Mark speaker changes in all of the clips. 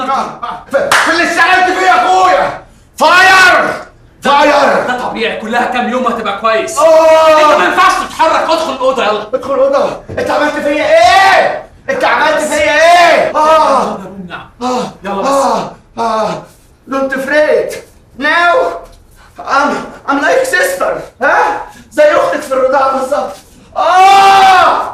Speaker 1: في في اللي اشتغلت فيه يا اخويا فاير فاير
Speaker 2: ده طبيعي كلها كام يوم هتبقى كويس
Speaker 1: آه.
Speaker 2: انت ما ينفعش تتحرك ادخل الاوضه يلا
Speaker 1: ادخل الاوضه انت عملت فيا ايه؟ انت عملت فيا ايه؟ اه
Speaker 2: نعم
Speaker 1: اه
Speaker 2: يلا بس.
Speaker 1: اه اه don't afraid now I'm I'm like sister ها زي اختك في الرضاعه بالظبط اه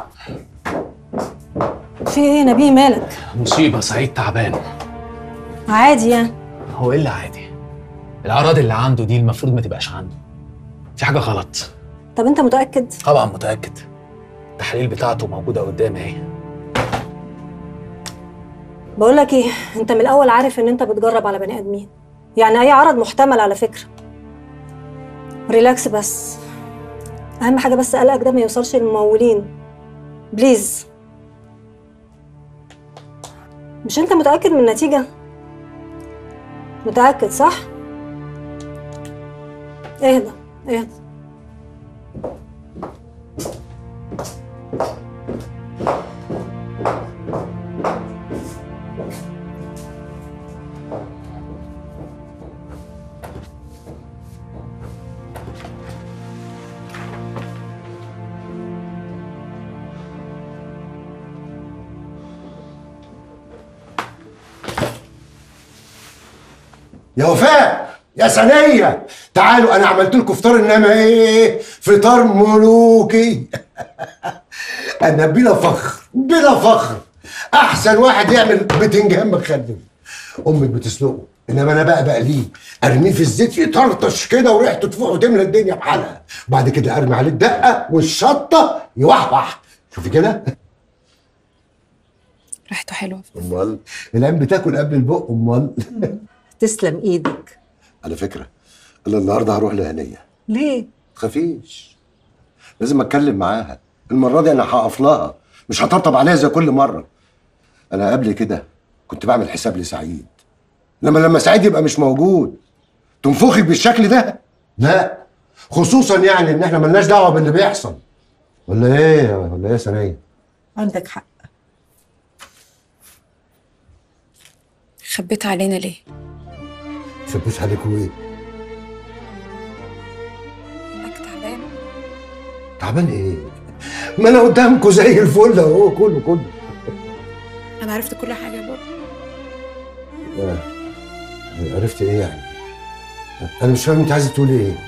Speaker 3: في ايه نبيه مالك
Speaker 2: مصيبه سعيد تعبان
Speaker 3: عادي يعني
Speaker 2: هو ايه اللي عادي الاعراض اللي عنده دي المفروض ما تبقاش عنده في حاجه غلط
Speaker 3: طب انت متاكد
Speaker 2: طبعا متاكد التحاليل بتاعته موجوده قدامي اهي
Speaker 3: بقول لك ايه انت من الاول عارف ان انت بتجرب على بني ادمين يعني اي عرض محتمل على فكره ريلاكس بس اهم حاجه بس قلقك ده ما يوصلش للممولين بليز مش انت متاكد من النتيجه متاكد صح اهدى اهدى
Speaker 4: يا وفاء يا ثانية تعالوا أنا عملت لكم فطار إنما إيه فطار ملوكي أنا بلا فخر بلا فخر أحسن واحد يعمل بتنجان مخلل أمك بتسلقه إنما أنا بقى بقليه أرميه في الزيت يطرطش كده وريحته تفوح وتملى الدنيا بحالها بعد كده أرمي عليه الدقة والشطة يوحوح شوفي كده
Speaker 5: ريحته حلوه
Speaker 4: أمال العين بتاكل قبل البق أمال
Speaker 6: تسلم ايدك
Speaker 4: على فكرة أنا النهاردة هروح لهنية
Speaker 6: ليه
Speaker 4: تخافيش لازم اتكلم معاها المره دي انا هقف لها مش هطبطب عليها زي كل مره انا قبل كده كنت بعمل حساب لسعيد لما لما سعيد يبقى مش موجود تنفخي بالشكل ده لا خصوصا يعني ان احنا ملناش دعوه باللي بيحصل ولا ايه ولا ايه يا ثانيه
Speaker 6: عندك حق
Speaker 5: خبيت علينا ليه
Speaker 4: خبيت عليكوا ايه
Speaker 5: انك تعبان
Speaker 4: تعبان ايه ما انا قدامكوا زي الفل اهو كله كله
Speaker 5: انا عرفت كل حاجه يا بابا
Speaker 4: آه. عرفت ايه يعني انا مش فاهم انت عايزه تقولي ايه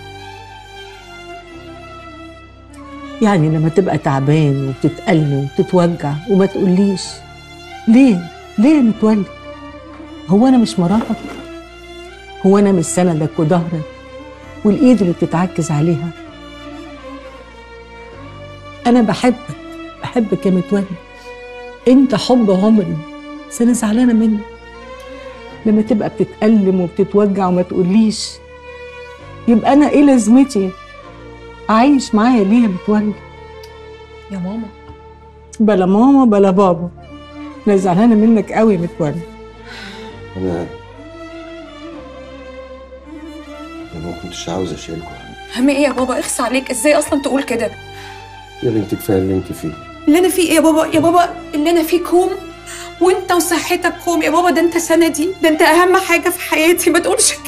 Speaker 6: يعني لما تبقى تعبان وبتتألم وبتتوجع وما تقوليش ليه ليه يا متولي هو انا مش مراتك هو انا مش سندك وظهرك والايد اللي بتتعكز عليها انا بحبك بحبك يا متولي انت حب عمري بس انا زعلانه منك لما تبقى بتتألم وبتتوجع وما تقوليش يبقى انا ايه لازمتي عايش معايا ليه يا متولي
Speaker 5: يا ماما
Speaker 6: بلا ماما بلا بابا انا زعلانه منك قوي يا متولي
Speaker 4: انا انا ما كنتش عاوز اشيلكم
Speaker 5: هم ايه يا بابا اخس عليك ازاي اصلا تقول كده
Speaker 4: يا بنتي كفايه اللي انت فيه
Speaker 5: اللي انا فيه ايه يا بابا يا بابا اللي انا فيه كوم وانت وصحتك كوم يا بابا ده انت سندي ده انت اهم حاجه في حياتي ما تقولش